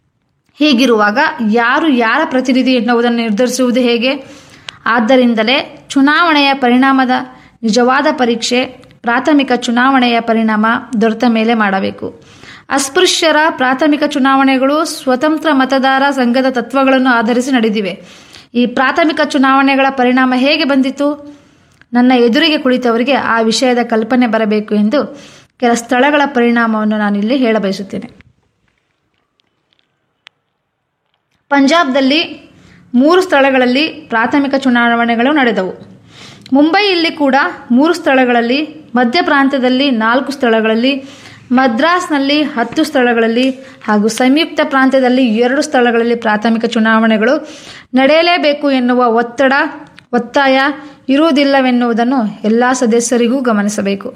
ಹೀಗಿರುವಾಗ ಯಾರು ಯಾರ ಪ್ರತಿನಿಧಿ ಎನ್ನುವುದನ್ನು ನಿರ್ಧರಿಸುವುದು ಹೇಗೆ ಆದ್ದರಿಂದಲೇ ಚುನಾವಣೆಯ ಪರಿಣಾಮದ ನಿಜವಾದ ಪರೀಕ್ಷೆ ಪ್ರಾಥಮಿಕ ಚುನಾವಣೆಯ ಪರಿಣಾಮ ದೊರೆತ ಮೇಲೆ ಮಾಡಬೇಕು ಅಸ್ಪೃಶ್ಯರ ಪ್ರಾಥಮಿಕ ಚುನಾವಣೆಗಳು ಸ್ವತಂತ್ರ ಮತದಾರ ಸಂಘದ ತತ್ವಗಳನ್ನು ಆಧರಿಸಿ ನಡೆದಿವೆ ಈ ಪ್ರಾಥಮಿಕ ಚುನಾವಣೆಗಳ ಪರಿಣಾಮ ಹೇಗೆ ಬಂದಿತು ನನ್ನ ಎದುರಿಗೆ ಕುಳಿತವರಿಗೆ ಆ ವಿಷಯದ ಕಲ್ಪನೆ ಬರಬೇಕು ಎಂದು ಕೆಲ ಸ್ಥಳಗಳ ಪರಿಣಾಮವನ್ನು ನಾನಿಲ್ಲಿ ಹೇಳಬಯಸುತ್ತೇನೆ ಪಂಜಾಬ್ದಲ್ಲಿ ಮೂರು ಸ್ಥಳಗಳಲ್ಲಿ ಪ್ರಾಥಮಿಕ ಚುನಾವಣೆಗಳು ನಡೆದವು ಮುಂಬೈಯಲ್ಲಿ ಕೂಡ ಮೂರು ಸ್ಥಳಗಳಲ್ಲಿ ಮಧ್ಯ ಪ್ರಾಂತ್ಯದಲ್ಲಿ ನಾಲ್ಕು ಸ್ಥಳಗಳಲ್ಲಿ ಮದ್ರಾಸ್ನಲ್ಲಿ ಹತ್ತು ಸ್ಥಳಗಳಲ್ಲಿ ಹಾಗೂ ಸಂಯುಕ್ತ ಪ್ರಾಂತ್ಯದಲ್ಲಿ ಎರಡು ಸ್ಥಳಗಳಲ್ಲಿ ಪ್ರಾಥಮಿಕ ಚುನಾವಣೆಗಳು ನಡೆಯಲೇಬೇಕು ಎನ್ನುವ ಒತ್ತಡ ಒತ್ತಾಯ ಇರುವುದಿಲ್ಲವೆನ್ನುವುದನ್ನು ಎಲ್ಲ ಸದಸ್ಯರಿಗೂ ಗಮನಿಸಬೇಕು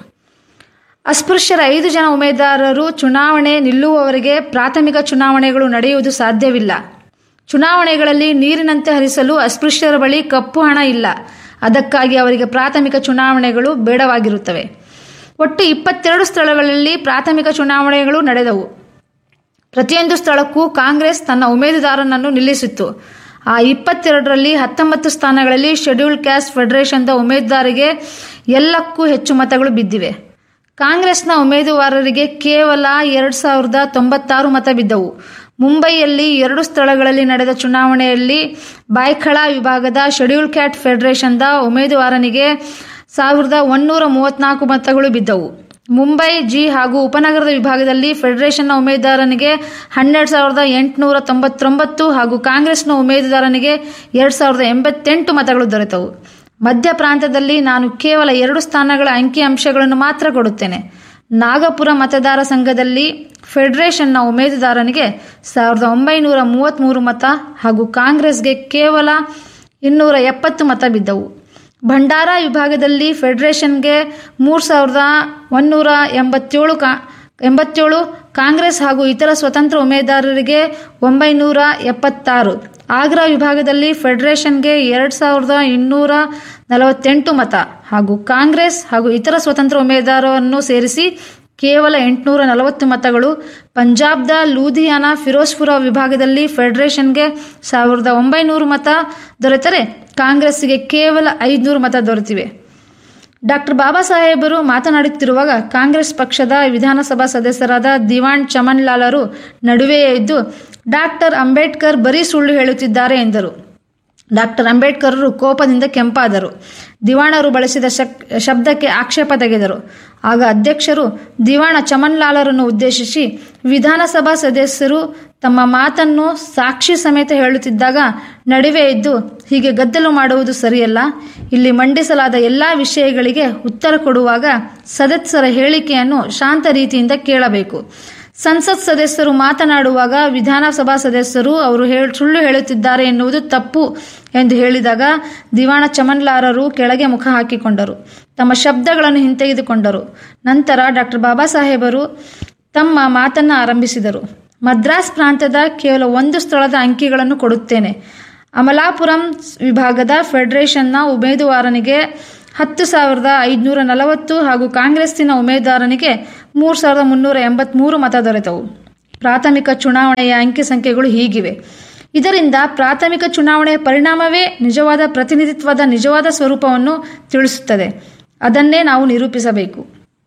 ಅಸ್ಪೃಶ್ಯರ ಐದು ಜನ ಉಮೇದುವಾರರು ಚುನಾವಣೆ ನಿಲ್ಲುವವರೆಗೆ ಪ್ರಾಥಮಿಕ ಚುನಾವಣೆಗಳು ನಡೆಯುವುದು ಸಾಧ್ಯವಿಲ್ಲ ಚುನಾವಣೆಗಳಲ್ಲಿ ನೀರಿನಂತೆ ಹರಿಸಲು ಅಸ್ಪೃಶ್ಯರ ಬಳಿ ಕಪ್ಪು ಹಣ ಇಲ್ಲ ಅದಕ್ಕಾಗಿ ಅವರಿಗೆ ಪ್ರಾಥಮಿಕ ಚುನಾವಣೆಗಳು ಬೇಡವಾಗಿರುತ್ತವೆ ಒಟ್ಟು ಇಪ್ಪತ್ತೆರಡು ಸ್ಥಳಗಳಲ್ಲಿ ಪ್ರಾಥಮಿಕ ಚುನಾವಣೆಗಳು ನಡೆದವು ಪ್ರತಿಯೊಂದು ಸ್ಥಳಕ್ಕೂ ಕಾಂಗ್ರೆಸ್ ತನ್ನ ಉಮೇದುದಾರನನ್ನು ನಿಲ್ಲಿಸಿತ್ತು ಆ ಇಪ್ಪತ್ತೆರಡರಲ್ಲಿ ಹತ್ತೊಂಬತ್ತು ಸ್ಥಾನಗಳಲ್ಲಿ ಶೆಡ್ಯೂಲ್ ಕ್ಯಾಸ್ಟ್ ಫೆಡರೇಷನ್ದ ಉಮೇದುದಾರಿಗೆ ಎಲ್ಲಕ್ಕೂ ಹೆಚ್ಚು ಮತಗಳು ಬಿದ್ದಿವೆ ಕಾಂಗ್ರೆಸ್ನ ಉಮೇದುವಾರರಿಗೆ ಕೇವಲ ಎರಡು ಸಾವಿರದ ತೊಂಬತ್ತಾರು ಮತ ಬಿದ್ದವು ಮುಂಬೈಯಲ್ಲಿ ಎರಡು ಸ್ಥಳಗಳಲ್ಲಿ ನಡೆದ ಚುನಾವಣೆಯಲ್ಲಿ ಬಾಯ್ಖಳ ವಿಭಾಗದ ಶೆಡ್ಯೂಲ್ ಕ್ಯಾಟ್ ಫೆಡರೇಷನ್ದ ಉಮೇದುವಾರನಿಗೆ ಸಾವಿರದ ಒಂನ್ನೂರ ಮೂವತ್ನಾಲ್ಕು ಮತಗಳು ಬಿದ್ದವು ಮುಂಬೈ ಜಿ ಹಾಗೂ ಉಪನಗರದ ವಿಭಾಗದಲ್ಲಿ ಫೆಡರೇಷನ್ನ ಉಮೇದುದಾರನಿಗೆ ಹನ್ನೆರಡು ಸಾವಿರದ ಎಂಟುನೂರ ತೊಂಬತ್ತೊಂಬತ್ತು ಹಾಗೂ ಕಾಂಗ್ರೆಸ್ನ ಉಮೇದುದಾರನಿಗೆ ಎರಡು ಸಾವಿರದ ಎಂಬತ್ತೆಂಟು ಮತಗಳು ದೊರೆತವು ಮಧ್ಯ ಪ್ರಾಂತ್ಯದಲ್ಲಿ ನಾನು ಕೇವಲ ಎರಡು ಸ್ಥಾನಗಳ ಅಂಕಿಅಂಶಗಳನ್ನು ಮಾತ್ರ ಕೊಡುತ್ತೇನೆ ನಾಗಪುರ ಮತದಾರ ಸಂಘದಲ್ಲಿ ಫೆಡರೇಷನ್ನ ಉಮೇದುದಾರನಿಗೆ ಸಾವಿರದ ಒಂಬೈನೂರ ಮೂವತ್ತ್ಮೂರು ಮತ ಹಾಗೂ ಕಾಂಗ್ರೆಸ್ಗೆ ಕೇವಲ ಇನ್ನೂರ ಎಪ್ಪತ್ತು ಮತ ಬಿದ್ದವು ಭಂಡಾರ ವಿಭಾಗದಲ್ಲಿ ಫೆಡರೇಷನ್ಗೆ ಮೂರು ಸಾವಿರದ ಒಂನ್ನೂರ ಎಂಬತ್ತೇಳು ಕಾ ಎಂಬತ್ತೇಳು ಕಾಂಗ್ರೆಸ್ ಹಾಗೂ ಇತರ ಸ್ವತಂತ್ರ ಉಮೇದುದಾರರಿಗೆ ಒಂಬೈನೂರ ಎಪ್ಪತ್ತಾರು ಆಗ್ರಾ ವಿಭಾಗದಲ್ಲಿ ಫೆಡರೇಷನ್ಗೆ ಎರಡು ಸಾವಿರದ ಇನ್ನೂರ ನಲವತ್ತೆಂಟು ಮತ ಹಾಗೂ ಕಾಂಗ್ರೆಸ್ ಹಾಗೂ ಇತರ ಸ್ವತಂತ್ರ ಉಮೇದುದಾರವನ್ನು ಸೇರಿಸಿ ಕೇವಲ ಎಂಟುನೂರ ನಲವತ್ತು ಮತಗಳು ಪಂಜಾಬ್ದ ಲೂಧಿಯಾನ ಫಿರೋಜ್ಪುರ ವಿಭಾಗದಲ್ಲಿ ಫೆಡರೇಷನ್ಗೆ ಸಾವಿರದ ಒಂಬೈನೂರು ಮತ ದೊರೆತರೆ ಕಾಂಗ್ರೆಸ್ಸಿಗೆ ಕೇವಲ ಐದುನೂರು ಮತ ದೊರೆತಿವೆ ಡಾಕ್ಟರ್ ಬಾಬಾ ಸಾಹೇಬರು ಮಾತನಾಡುತ್ತಿರುವಾಗ ಕಾಂಗ್ರೆಸ್ ಪಕ್ಷದ ವಿಧಾನಸಭಾ ಸದಸ್ಯರಾದ ದಿವಾಣ್ ಚಮನ್ ಲಾಲರು ನಡುವೆಯೇ ಇದ್ದು ಡಾಕ್ಟರ್ ಅಂಬೇಡ್ಕರ್ ಬರೀ ಸುಳ್ಳು ಹೇಳುತ್ತಿದ್ದಾರೆ ಎಂದರು ಡಾಕ್ಟರ್ ಅಂಬೇಡ್ಕರರು ಕೋಪದಿಂದ ಕೆಂಪಾದರು ದಿವಾಣರು ಬಳಸಿದ ಶಕ್ ಶಬ್ದಕ್ಕೆ ಆಕ್ಷೇಪ ತೆಗೆದರು ಆಗ ಅಧ್ಯಕ್ಷರು ದಿವಾಣ ಚಮನ್ಲಾಲರನ್ನು ಉದ್ದೇಶಿಸಿ ವಿಧಾನಸಭಾ ಸದಸ್ಯರು ತಮ್ಮ ಮಾತನ್ನು ಸಾಕ್ಷಿ ಸಮೇತ ಹೇಳುತ್ತಿದ್ದಾಗ ನಡುವೆ ಇದ್ದು ಹೀಗೆ ಗದ್ದಲು ಮಾಡುವುದು ಸರಿಯಲ್ಲ ಇಲ್ಲಿ ಮಂಡಿಸಲಾದ ಎಲ್ಲ ವಿಷಯಗಳಿಗೆ ಉತ್ತರ ಕೊಡುವಾಗ ಸದಸ್ಯರ ಹೇಳಿಕೆಯನ್ನು ಶಾಂತ ರೀತಿಯಿಂದ ಕೇಳಬೇಕು ಸಂಸತ್ ಸದಸ್ಯರು ಮಾತನಾಡುವಾಗ ವಿಧಾನಸಭಾ ಸದಸ್ಯರು ಅವರು ಹೇಳ್ ಸುಳ್ಳು ಹೇಳುತ್ತಿದ್ದಾರೆ ಎನ್ನುವುದು ತಪ್ಪು ಎಂದು ಹೇಳಿದಾಗ ದಿವಾಣ ಚಮನ್ಲಾರರು ಕೆಳಗೆ ಮುಖ ಹಾಕಿಕೊಂಡರು ತಮ್ಮ ಶಬ್ದಗಳನ್ನು ಹಿಂತೆಗೆದುಕೊಂಡರು ನಂತರ ಡಾಕ್ಟರ್ ಬಾಬಾ ಸಾಹೇಬರು ತಮ್ಮ ಮಾತನ್ನು ಆರಂಭಿಸಿದರು ಮದ್ರಾಸ್ ಪ್ರಾಂತ್ಯದ ಕೇವಲ ಒಂದು ಸ್ಥಳದ ಅಂಕಿಗಳನ್ನು ಕೊಡುತ್ತೇನೆ ಅಮಲಾಪುರಂ ವಿಭಾಗದ ಫೆಡರೇಷನ್ನ ಉಮೇದುವಾರನಿಗೆ ಹತ್ತು ಸಾವಿರದ ಐದುನೂರ ನಲವತ್ತು ಹಾಗೂ ಕಾಂಗ್ರೆಸ್ಸಿನ ಉಮೇದುವಾರನಿಗೆ ಮೂರು ಸಾವಿರದ ಮುನ್ನೂರ ಎಂಬತ್ತ್ಮೂರು ಮತ ದೊರೆತವು ಪ್ರಾಥಮಿಕ ಚುನಾವಣೆಯ ಅಂಕಿ ಸಂಖ್ಯೆಗಳು ಹೀಗಿವೆ ಇದರಿಂದ ಪ್ರಾಥಮಿಕ ಚುನಾವಣೆಯ ಪರಿಣಾಮವೇ ನಿಜವಾದ ಪ್ರತಿನಿಧಿತ್ವದ ನಿಜವಾದ ಸ್ವರೂಪವನ್ನು ತಿಳಿಸುತ್ತದೆ ಅದನ್ನೇ ನಾವು ನಿರೂಪಿಸಬೇಕು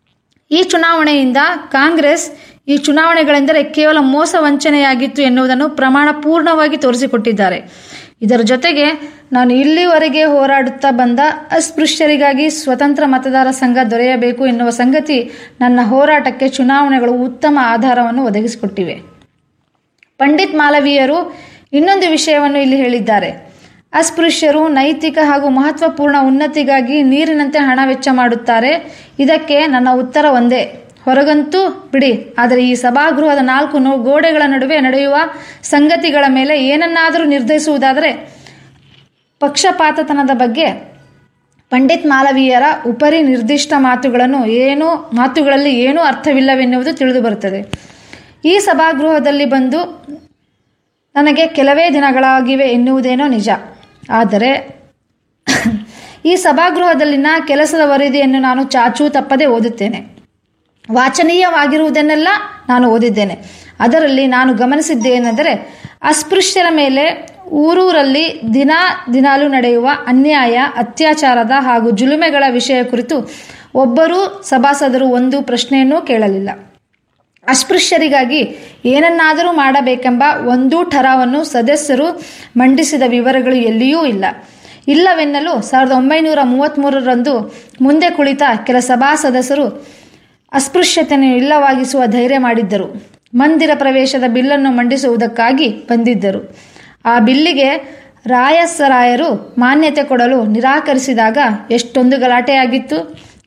ಈ ಚುನಾವಣೆಯಿಂದ ಕಾಂಗ್ರೆಸ್ ಈ ಚುನಾವಣೆಗಳೆಂದರೆ ಕೇವಲ ಮೋಸ ವಂಚನೆಯಾಗಿತ್ತು ಎನ್ನುವುದನ್ನು ಪ್ರಮಾಣ ಪೂರ್ಣವಾಗಿ ತೋರಿಸಿಕೊಟ್ಟಿದ್ದಾರೆ ಇದರ ಜೊತೆಗೆ ನಾನು ಇಲ್ಲಿವರೆಗೆ ಹೋರಾಡುತ್ತಾ ಬಂದ ಅಸ್ಪೃಶ್ಯರಿಗಾಗಿ ಸ್ವತಂತ್ರ ಮತದಾರ ಸಂಘ ದೊರೆಯಬೇಕು ಎನ್ನುವ ಸಂಗತಿ ನನ್ನ ಹೋರಾಟಕ್ಕೆ ಚುನಾವಣೆಗಳು ಉತ್ತಮ ಆಧಾರವನ್ನು ಒದಗಿಸಿಕೊಟ್ಟಿವೆ ಪಂಡಿತ್ ಮಾಲವೀಯರು ಇನ್ನೊಂದು ವಿಷಯವನ್ನು ಇಲ್ಲಿ ಹೇಳಿದ್ದಾರೆ ಅಸ್ಪೃಶ್ಯರು ನೈತಿಕ ಹಾಗೂ ಮಹತ್ವಪೂರ್ಣ ಉನ್ನತಿಗಾಗಿ ನೀರಿನಂತೆ ಹಣ ವೆಚ್ಚ ಮಾಡುತ್ತಾರೆ ಇದಕ್ಕೆ ನನ್ನ ಉತ್ತರ ಒಂದೇ ಹೊರಗಂತೂ ಬಿಡಿ ಆದರೆ ಈ ಸಭಾಗೃಹದ ನಾಲ್ಕು ನೋ ಗೋಡೆಗಳ ನಡುವೆ ನಡೆಯುವ ಸಂಗತಿಗಳ ಮೇಲೆ ಏನನ್ನಾದರೂ ನಿರ್ಧರಿಸುವುದಾದರೆ ಪಕ್ಷಪಾತತನದ ಬಗ್ಗೆ ಪಂಡಿತ್ ಮಾಲವೀಯರ ಉಪರಿ ನಿರ್ದಿಷ್ಟ ಮಾತುಗಳನ್ನು ಏನೂ ಮಾತುಗಳಲ್ಲಿ ಏನೂ ಅರ್ಥವಿಲ್ಲವೆನ್ನುವುದು ತಿಳಿದು ಬರುತ್ತದೆ ಈ ಸಭಾಗೃಹದಲ್ಲಿ ಬಂದು ನನಗೆ ಕೆಲವೇ ದಿನಗಳಾಗಿವೆ ಎನ್ನುವುದೇನೋ ನಿಜ ಆದರೆ ಈ ಸಭಾಗೃಹದಲ್ಲಿನ ಕೆಲಸದ ವರದಿಯನ್ನು ನಾನು ಚಾಚೂ ತಪ್ಪದೆ ಓದುತ್ತೇನೆ ವಾಚನೀಯವಾಗಿರುವುದನ್ನೆಲ್ಲ ನಾನು ಓದಿದ್ದೇನೆ ಅದರಲ್ಲಿ ನಾನು ಗಮನಿಸಿದ್ದೇನೆಂದರೆ ಅಸ್ಪೃಶ್ಯರ ಮೇಲೆ ಊರೂರಲ್ಲಿ ದಿನಾ ದಿನಾಲೂ ನಡೆಯುವ ಅನ್ಯಾಯ ಅತ್ಯಾಚಾರದ ಹಾಗೂ ಜುಲುಮೆಗಳ ವಿಷಯ ಕುರಿತು ಒಬ್ಬರೂ ಸಭಾಸದರು ಒಂದು ಪ್ರಶ್ನೆಯನ್ನೂ ಕೇಳಲಿಲ್ಲ ಅಸ್ಪೃಶ್ಯರಿಗಾಗಿ ಏನನ್ನಾದರೂ ಮಾಡಬೇಕೆಂಬ ಒಂದೂ ಠರಾವನ್ನು ಸದಸ್ಯರು ಮಂಡಿಸಿದ ವಿವರಗಳು ಎಲ್ಲಿಯೂ ಇಲ್ಲ ಇಲ್ಲವೆನ್ನಲು ಸಾವಿರದ ಒಂಬೈನೂರ ಮೂವತ್ತ್ಮೂರರಂದು ಮುಂದೆ ಕುಳಿತ ಕೆಲ ಸಭಾ ಸದಸ್ಯರು ಅಸ್ಪೃಶ್ಯತೆಯನ್ನು ಇಲ್ಲವಾಗಿಸುವ ಧೈರ್ಯ ಮಾಡಿದ್ದರು ಮಂದಿರ ಪ್ರವೇಶದ ಬಿಲ್ಲನ್ನು ಮಂಡಿಸುವುದಕ್ಕಾಗಿ ಬಂದಿದ್ದರು ಆ ಬಿಲ್ಲಿಗೆ ರಾಯಸರಾಯರು ಮಾನ್ಯತೆ ಕೊಡಲು ನಿರಾಕರಿಸಿದಾಗ ಎಷ್ಟೊಂದು ಗಲಾಟೆಯಾಗಿತ್ತು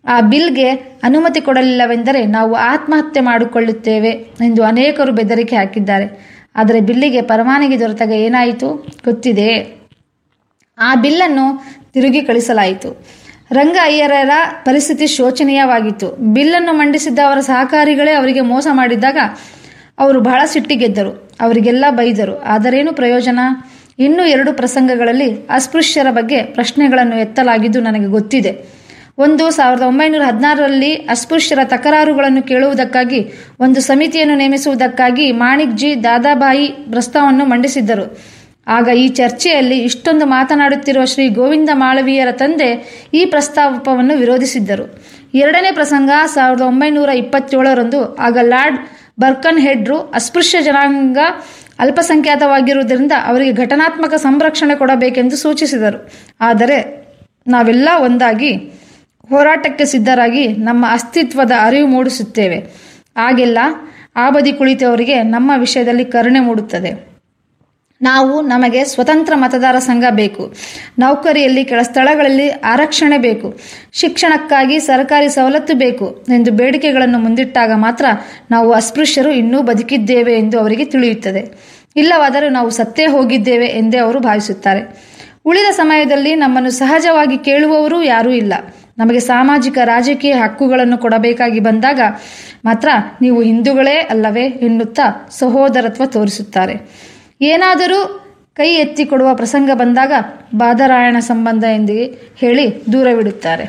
ಆ ಬಿಲ್ಗೆ ಅನುಮತಿ ಕೊಡಲಿಲ್ಲವೆಂದರೆ ನಾವು ಆತ್ಮಹತ್ಯೆ ಮಾಡಿಕೊಳ್ಳುತ್ತೇವೆ ಎಂದು ಅನೇಕರು ಬೆದರಿಕೆ ಹಾಕಿದ್ದಾರೆ ಆದರೆ ಬಿಲ್ಲಿಗೆ ಪರವಾನಗಿ ದೊರೆತಾಗ ಏನಾಯಿತು ಗೊತ್ತಿದೆಯೇ ಆ ಬಿಲ್ಲನ್ನು ತಿರುಗಿ ಕಳಿಸಲಾಯಿತು ರಂಗ ಅಯ್ಯರರ ಪರಿಸ್ಥಿತಿ ಶೋಚನೀಯವಾಗಿತ್ತು ಬಿಲ್ಲನ್ನು ಮಂಡಿಸಿದ್ದ ಅವರ ಸಹಕಾರಿಗಳೇ ಅವರಿಗೆ ಮೋಸ ಮಾಡಿದ್ದಾಗ ಅವರು ಬಹಳ ಸಿಟ್ಟಿಗೆದ್ದರು ಅವರಿಗೆಲ್ಲ ಬೈದರು ಆದರೇನು ಪ್ರಯೋಜನ ಇನ್ನೂ ಎರಡು ಪ್ರಸಂಗಗಳಲ್ಲಿ ಅಸ್ಪೃಶ್ಯರ ಬಗ್ಗೆ ಪ್ರಶ್ನೆಗಳನ್ನು ಎತ್ತಲಾಗಿದ್ದು ನನಗೆ ಗೊತ್ತಿದೆ ಒಂದು ಸಾವಿರದ ಒಂಬೈನೂರ ಹದಿನಾರರಲ್ಲಿ ಅಸ್ಪೃಶ್ಯರ ತಕರಾರುಗಳನ್ನು ಕೇಳುವುದಕ್ಕಾಗಿ ಒಂದು ಸಮಿತಿಯನ್ನು ನೇಮಿಸುವುದಕ್ಕಾಗಿ ಮಾಣಿಕ್ ಜಿ ದಾದಾಬಾಯಿ ಪ್ರಸ್ತಾವವನ್ನು ಮಂಡಿಸಿದ್ದರು ಆಗ ಈ ಚರ್ಚೆಯಲ್ಲಿ ಇಷ್ಟೊಂದು ಮಾತನಾಡುತ್ತಿರುವ ಶ್ರೀ ಗೋವಿಂದ ಮಾಳವೀಯರ ತಂದೆ ಈ ಪ್ರಸ್ತಾಪವನ್ನು ವಿರೋಧಿಸಿದ್ದರು ಎರಡನೇ ಪ್ರಸಂಗ ಸಾವಿರದ ಒಂಬೈನೂರ ಇಪ್ಪತ್ತೇಳರಂದು ಆಗ ಲಾರ್ಡ್ ಬರ್ಕನ್ ಹೆಡ್ರು ಅಸ್ಪೃಶ್ಯ ಜನಾಂಗ ಅಲ್ಪಸಂಖ್ಯಾತವಾಗಿರುವುದರಿಂದ ಅವರಿಗೆ ಘಟನಾತ್ಮಕ ಸಂರಕ್ಷಣೆ ಕೊಡಬೇಕೆಂದು ಸೂಚಿಸಿದರು ಆದರೆ ನಾವೆಲ್ಲ ಒಂದಾಗಿ ಹೋರಾಟಕ್ಕೆ ಸಿದ್ಧರಾಗಿ ನಮ್ಮ ಅಸ್ತಿತ್ವದ ಅರಿವು ಮೂಡಿಸುತ್ತೇವೆ ಆಗೆಲ್ಲ ಆ ಬದಿ ಕುಳಿತವರಿಗೆ ನಮ್ಮ ವಿಷಯದಲ್ಲಿ ಕರುಣೆ ಮೂಡುತ್ತದೆ ನಾವು ನಮಗೆ ಸ್ವತಂತ್ರ ಮತದಾರ ಸಂಘ ಬೇಕು ನೌಕರಿಯಲ್ಲಿ ಕೆಲ ಸ್ಥಳಗಳಲ್ಲಿ ಆರಕ್ಷಣೆ ಬೇಕು ಶಿಕ್ಷಣಕ್ಕಾಗಿ ಸರ್ಕಾರಿ ಸವಲತ್ತು ಬೇಕು ಎಂದು ಬೇಡಿಕೆಗಳನ್ನು ಮುಂದಿಟ್ಟಾಗ ಮಾತ್ರ ನಾವು ಅಸ್ಪೃಶ್ಯರು ಇನ್ನೂ ಬದುಕಿದ್ದೇವೆ ಎಂದು ಅವರಿಗೆ ತಿಳಿಯುತ್ತದೆ ಇಲ್ಲವಾದರೂ ನಾವು ಸತ್ತೇ ಹೋಗಿದ್ದೇವೆ ಎಂದೇ ಅವರು ಭಾವಿಸುತ್ತಾರೆ ಉಳಿದ ಸಮಯದಲ್ಲಿ ನಮ್ಮನ್ನು ಸಹಜವಾಗಿ ಕೇಳುವವರೂ ಯಾರೂ ಇಲ್ಲ ನಮಗೆ ಸಾಮಾಜಿಕ ರಾಜಕೀಯ ಹಕ್ಕುಗಳನ್ನು ಕೊಡಬೇಕಾಗಿ ಬಂದಾಗ ಮಾತ್ರ ನೀವು ಹಿಂದೂಗಳೇ ಅಲ್ಲವೇ ಎನ್ನುತ್ತಾ ಸಹೋದರತ್ವ ತೋರಿಸುತ್ತಾರೆ ಏನಾದರೂ ಕೈ ಎತ್ತಿ ಕೊಡುವ ಪ್ರಸಂಗ ಬಂದಾಗ ಬಾದರಾಯಣ ಸಂಬಂಧ ಎಂದು ಹೇಳಿ ದೂರವಿಡುತ್ತಾರೆ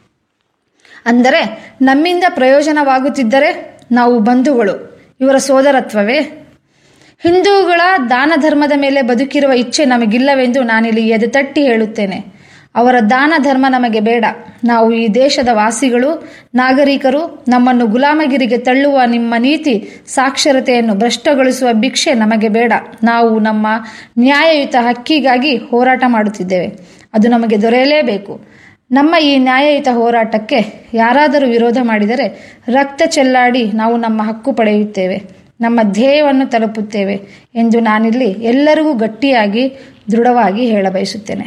ಅಂದರೆ ನಮ್ಮಿಂದ ಪ್ರಯೋಜನವಾಗುತ್ತಿದ್ದರೆ ನಾವು ಬಂಧುಗಳು ಇವರ ಸೋದರತ್ವವೇ ಹಿಂದೂಗಳ ದಾನ ಧರ್ಮದ ಮೇಲೆ ಬದುಕಿರುವ ಇಚ್ಛೆ ನಮಗಿಲ್ಲವೆಂದು ನಾನಿಲ್ಲಿ ಎದೆತಟ್ಟಿ ಹೇಳುತ್ತೇನೆ ಅವರ ದಾನ ಧರ್ಮ ನಮಗೆ ಬೇಡ ನಾವು ಈ ದೇಶದ ವಾಸಿಗಳು ನಾಗರಿಕರು ನಮ್ಮನ್ನು ಗುಲಾಮಗಿರಿಗೆ ತಳ್ಳುವ ನಿಮ್ಮ ನೀತಿ ಸಾಕ್ಷರತೆಯನ್ನು ಭ್ರಷ್ಟಗೊಳಿಸುವ ಭಿಕ್ಷೆ ನಮಗೆ ಬೇಡ ನಾವು ನಮ್ಮ ನ್ಯಾಯಯುತ ಹಕ್ಕಿಗಾಗಿ ಹೋರಾಟ ಮಾಡುತ್ತಿದ್ದೇವೆ ಅದು ನಮಗೆ ದೊರೆಯಲೇಬೇಕು ನಮ್ಮ ಈ ನ್ಯಾಯಯುತ ಹೋರಾಟಕ್ಕೆ ಯಾರಾದರೂ ವಿರೋಧ ಮಾಡಿದರೆ ರಕ್ತ ಚೆಲ್ಲಾಡಿ ನಾವು ನಮ್ಮ ಹಕ್ಕು ಪಡೆಯುತ್ತೇವೆ ನಮ್ಮ ಧ್ಯೇಯವನ್ನು ತಲುಪುತ್ತೇವೆ ಎಂದು ನಾನಿಲ್ಲಿ ಎಲ್ಲರಿಗೂ ಗಟ್ಟಿಯಾಗಿ ದೃಢವಾಗಿ ಹೇಳಬಯಸುತ್ತೇನೆ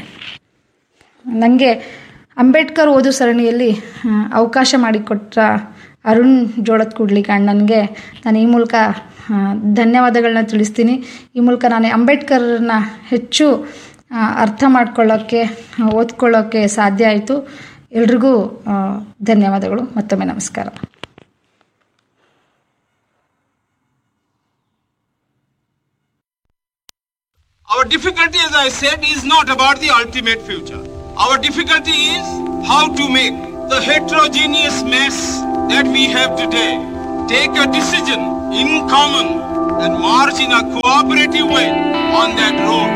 ನನಗೆ ಅಂಬೇಡ್ಕರ್ ಓದು ಸರಣಿಯಲ್ಲಿ ಆ, ಅವಕಾಶ ಮಾಡಿಕೊಟ್ಟ ಅರುಣ್ ಜೋಳದ ಕೂಡ್ಲಿಕ್ಕೆ ಅಣ್ಣನಿಗೆ ನಾನು ಈ ಮೂಲಕ ಆ, ಧನ್ಯವಾದಗಳನ್ನ ತಿಳಿಸ್ತೀನಿ ಈ ಮೂಲಕ ನಾನು ಅಂಬೇಡ್ಕರ್ನ ಹೆಚ್ಚು ಆ, ಅರ್ಥ ಮಾಡ್ಕೊಳ್ಳೋಕ್ಕೆ ಆ, ಓದ್ಕೊಳ್ಳೋಕ್ಕೆ ಸಾಧ್ಯ ಆಯಿತು ಎಲ್ರಿಗೂ ಆ, ಧನ್ಯವಾದಗಳು ಮತ್ತೊಮ್ಮೆ ನಮಸ್ಕಾರ Our difficulty, as I said, is not about the ultimate future. Our difficulty is how to make the heterogeneous mess that we have today take a decision in common and march in a cooperative way on that road